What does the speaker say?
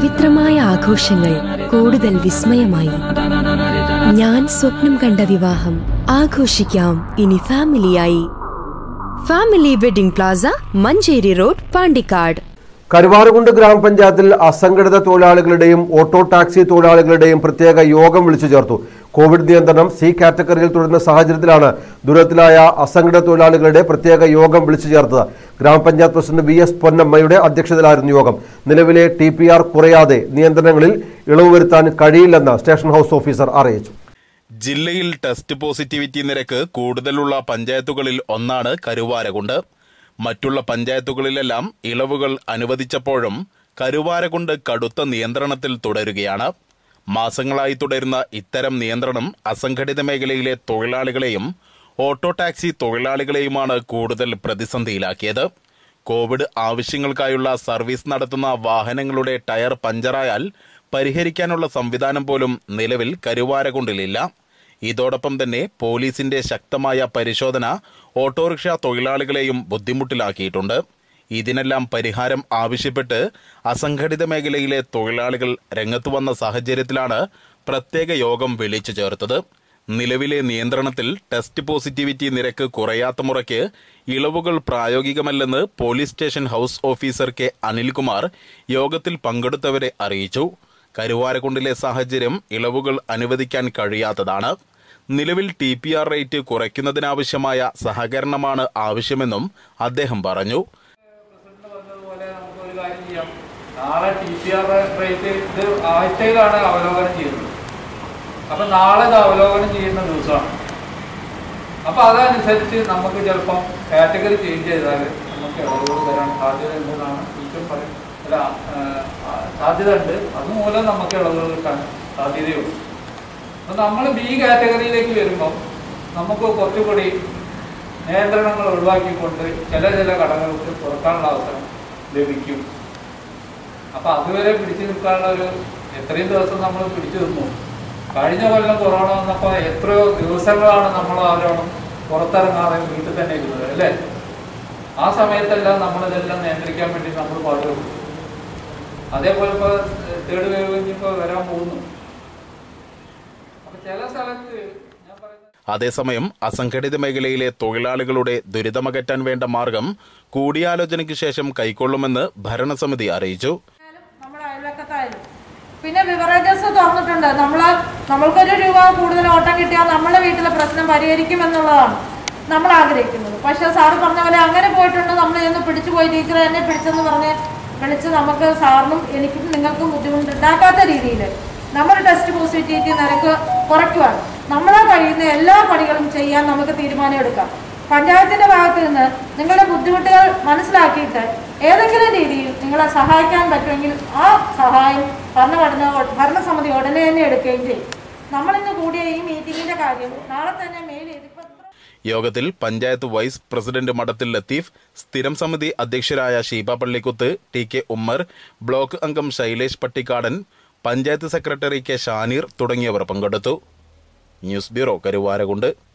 പവിത്രമായ ആഘോഷങ്ങൾ കൂടുതൽ വിസ്മയമായി ഞാൻ സ്വപ്നം കണ്ട വിവാഹം ആഘോഷിക്കാം ഇനി ഫാമിലിയായി family wedding plaza Manjeri road Pandikkad Karuvarakundu ഗ്രാമപഞ്ചായത്തിൽ അസംഘടിത തൊഴിലാളികളുടെയും ഓട്ടോ ടാക്സി തൊഴിലാളികളുടെയും പ്രത്യേക യോഗം വിളിച്ചു ചേർത്തു കോവിഡ് നിയന്ത്രണം സി കാറ്റഗറിയിൽ തുടരുന്ന സാഹചര്യത്തിലാണ് ദുരിതത്തിലായ അസംഘടിത തൊഴിലാളികളുടെ പ്രത്യേക യോഗം വിളിച്ചു ചേർത്തത് ഗ്രാമപഞ്ചായത്ത് പ്രസിഡന്റ് വി എസ് പൊന്നമ്മയുടെ അധ്യക്ഷതയിലായിരുന്നു യോഗം നിലവിലെ ടി പി ആർ കുറയാതെ നിയന്ത്രണങ്ങളിൽ ഇളവ് വരുത്താൻ കഴിയില്ലെന്ന് സ്റ്റേഷൻ ഹൌസ് ഓഫീസർ അറിയിച്ചു ജില്ലയിൽ ടെസ്റ്റ് പോസിറ്റിവിറ്റി നിരക്ക് കൂടുതലുള്ള പഞ്ചായത്തുകളിൽ ഒന്നാണ് കരുവാരകുണ്ട് മറ്റുള്ള പഞ്ചായത്തുകളിലെല്ലാം ഇളവുകൾ അനുവദിച്ചപ്പോഴും കരുവാരകുണ്ട് കടുത്ത നിയന്ത്രണത്തിൽ തുടരുകയാണ് മാസങ്ങളായി തുടരുന്ന ഇത്തരം നിയന്ത്രണം അസംഘടിത മേഖലയിലെ തൊഴിലാളികളെയും ഓട്ടോ ടാക്സി തൊഴിലാളികളെയുമാണ് കൂടുതൽ പ്രതിസന്ധിയിലാക്കിയത് കോവിഡ് ആവശ്യങ്ങൾക്കായുള്ള സർവീസ് നടത്തുന്ന വാഹനങ്ങളുടെ ടയർ പഞ്ചറായാൽ പരിഹരിക്കാനുള്ള സംവിധാനം പോലും നിലവിൽ കരുവാരകുണ്ടിലില്ല ഇതോടൊപ്പം തന്നെ പോലീസിന്റെ ശക്തമായ പരിശോധന ഓട്ടോറിക്ഷ തൊഴിലാളികളെയും ബുദ്ധിമുട്ടിലാക്കിയിട്ടുണ്ട് ഇതിനെല്ലാം പരിഹാരം ആവശ്യപ്പെട്ട് അസംഘടിത മേഖലയിലെ തൊഴിലാളികൾ രംഗത്തു വന്ന സാഹചര്യത്തിലാണ് പ്രത്യേക യോഗം വിളിച്ചു ചേർത്തത് നിലവിലെ നിയന്ത്രണത്തിൽ ടെസ്റ്റ് പോസിറ്റിവിറ്റി നിരക്ക് കുറയാത്ത മുറയ്ക്ക് ഇളവുകൾ പ്രായോഗികമല്ലെന്ന് police station house officer K Anilkumar യോഗത്തിൽ പങ്കെടുത്തവരെ അറിയിച്ചു കരുവാരക്കുണ്ടിലെ സാഹചര്യം ഇളവുകൾ അനുവദിക്കാൻ കഴിയാത്തതാണ് നിലവിൽ ടി പി ആർ റേറ്റ് കുറയ്ക്കുന്നതിനാവശ്യമായ സഹകരണമാണ് ആവശ്യമെന്നും അദ്ദേഹം പറഞ്ഞു പ്രസിഡന്റ് പറഞ്ഞതുപോലെ നമുക്ക് ഒരു കാര്യം ചെയ്യാം നാളെ ടി പി ആർ റേറ്റ് ഇത് ആഴ്ചയിലാണ് അവലോകനം ചെയ്യുന്നത് അപ്പൊ നാളെ ഇത് അവലോകനം ചെയ്യുന്ന ദിവസമാണ് അപ്പൊ അതനുസരിച്ച് നമുക്ക് ചിലപ്പം കാറ്റഗറി ചേഞ്ച് ചെയ്താൽ നമുക്ക് ഇളവുകൾ തരാൻ സാധ്യത ഉണ്ടെന്നാണ് ടീച്ചർ പറയും അല്ല ആ, ആ, സാധ്യത ഉണ്ട് അതുമൂലം നമുക്ക് ഇളവുകൾ കിട്ടാൻ സാധ്യതയുള്ളൂ അപ്പൊ നമ്മൾ ബി കാറ്റഗറിയിലേക്ക് വരുമ്പം നമുക്ക് കുറച്ചുകൂടി നിയന്ത്രണങ്ങൾ ഒഴിവാക്കിക്കൊണ്ട് ചില ചില കടകൾക്ക് തുറക്കാനുള്ള അവസരം ലഭിക്കും അപ്പൊ അതുവരെ പിടിച്ചു നിൽക്കാനുള്ള ഒരു എത്രയും ദിവസം നമ്മൾ പിടിച്ചു നിന്നു കഴിഞ്ഞ കൊല്ലം കൊറോണ വന്നപ്പോ എത്രയോ ദിവസങ്ങളാണ് നമ്മൾ ആരോടും പുറത്തിറങ്ങാതെ വീട്ടിൽ തന്നെ ഇരുന്നത് അല്ലേ ആ സമയത്തെല്ലാം നമ്മൾ ഇതെല്ലാം നിയന്ത്രിക്കാൻ വേണ്ടി നമ്മൾ പാടുപെട്ടു അതേപോലെ ഇപ്പൊ തേർഡ് വേവ് ഇനിയിപ്പോ വരാൻ പോകുന്നു അപ്പൊ ചില സ്ഥലത്ത് ഞാൻ പറയുന്നത് അതേസമയം അസംഘടിത മേഖലയിലെ തൊഴിലാളികളുടെ ദുരിതമകറ്റാൻ വേണ്ട മാർഗം കൂടിയാലോചനയ്ക്ക് ശേഷം കൈക്കൊള്ളുമെന്ന് ഭരണസമിതി അറിയിച്ചു നമ്മുടെ അയൽവക്കത്തായാലും പിന്നെ ബിവറേജസ് തുറന്നിട്ടുണ്ട് നമ്മള് നമ്മൾക്കൊരു രൂപ കൂടുതൽ ഓട്ടം കിട്ടിയാൽ നമ്മുടെ വീട്ടിലെ പ്രശ്നം പരിഹരിക്കും എന്നുള്ളതാണ് നമ്മൾ ആഗ്രഹിക്കുന്നത് പക്ഷെ സാറ് പറഞ്ഞ പോലെ അങ്ങനെ പോയിട്ടുണ്ട് നമ്മൾ ചെന്ന് പിടിച്ചു പോയി ടീച്ചർ എന്നെ പിടിച്ചെന്ന് പറഞ്ഞ് വിളിച്ച് നമുക്ക് സാറിനും എനിക്കും നിങ്ങൾക്കും ബുദ്ധിമുട്ടുണ്ടാക്കാത്ത രീതിയിൽ നമ്മുടെ ടെസ്റ്റ് പോസിറ്റിവിറ്റി നിരക്ക് കുറയ്ക്കുവാൻ നമ്മളെ കഴിയുന്ന എല്ലാ പണികളും ചെയ്യാൻ നമുക്ക് തീരുമാനം എടുക്കാം പഞ്ചായത്തിന്റെ ഭാഗത്ത് നിന്ന് നിങ്ങളുടെ ബുദ്ധിമുട്ടുകൾ മനസ്സിലാക്കിയിട്ട് ഏതെങ്കിലും രീതിയിൽ നിങ്ങളെ സഹായിക്കാൻ പറ്റുമെങ്കിൽ ആ സഹായം ഭരണഘടന ഭരണസമിതി ഉടനെ തന്നെ എടുക്കുകയും ചെയ്യും നമ്മളിന്ന് കൂടിയ ഈ മീറ്റിംഗിന്റെ കാര്യം നാളെ തന്നെ മെയിൽ ചെയ്ത് ഇപ്പൊ എത്ര യോഗത്തിൽ പഞ്ചായത്ത് വൈസ് പ്രസിഡന്റ് മഠത്തിൽ ലത്തീഫ് സ്ഥിരം സമിതി അധ്യക്ഷരായ Sheeba Pallikkuth T K Ummer block അംഗം ശൈലേഷ് പട്ടിക്കാടൻ പഞ്ചായത്ത് സെക്രട്ടറി കെ ഷാനീർ തുടങ്ങിയവർ പങ്കെടുത്തു ന്യൂസ് ബ്യൂറോ കരുവാരകുണ്ട്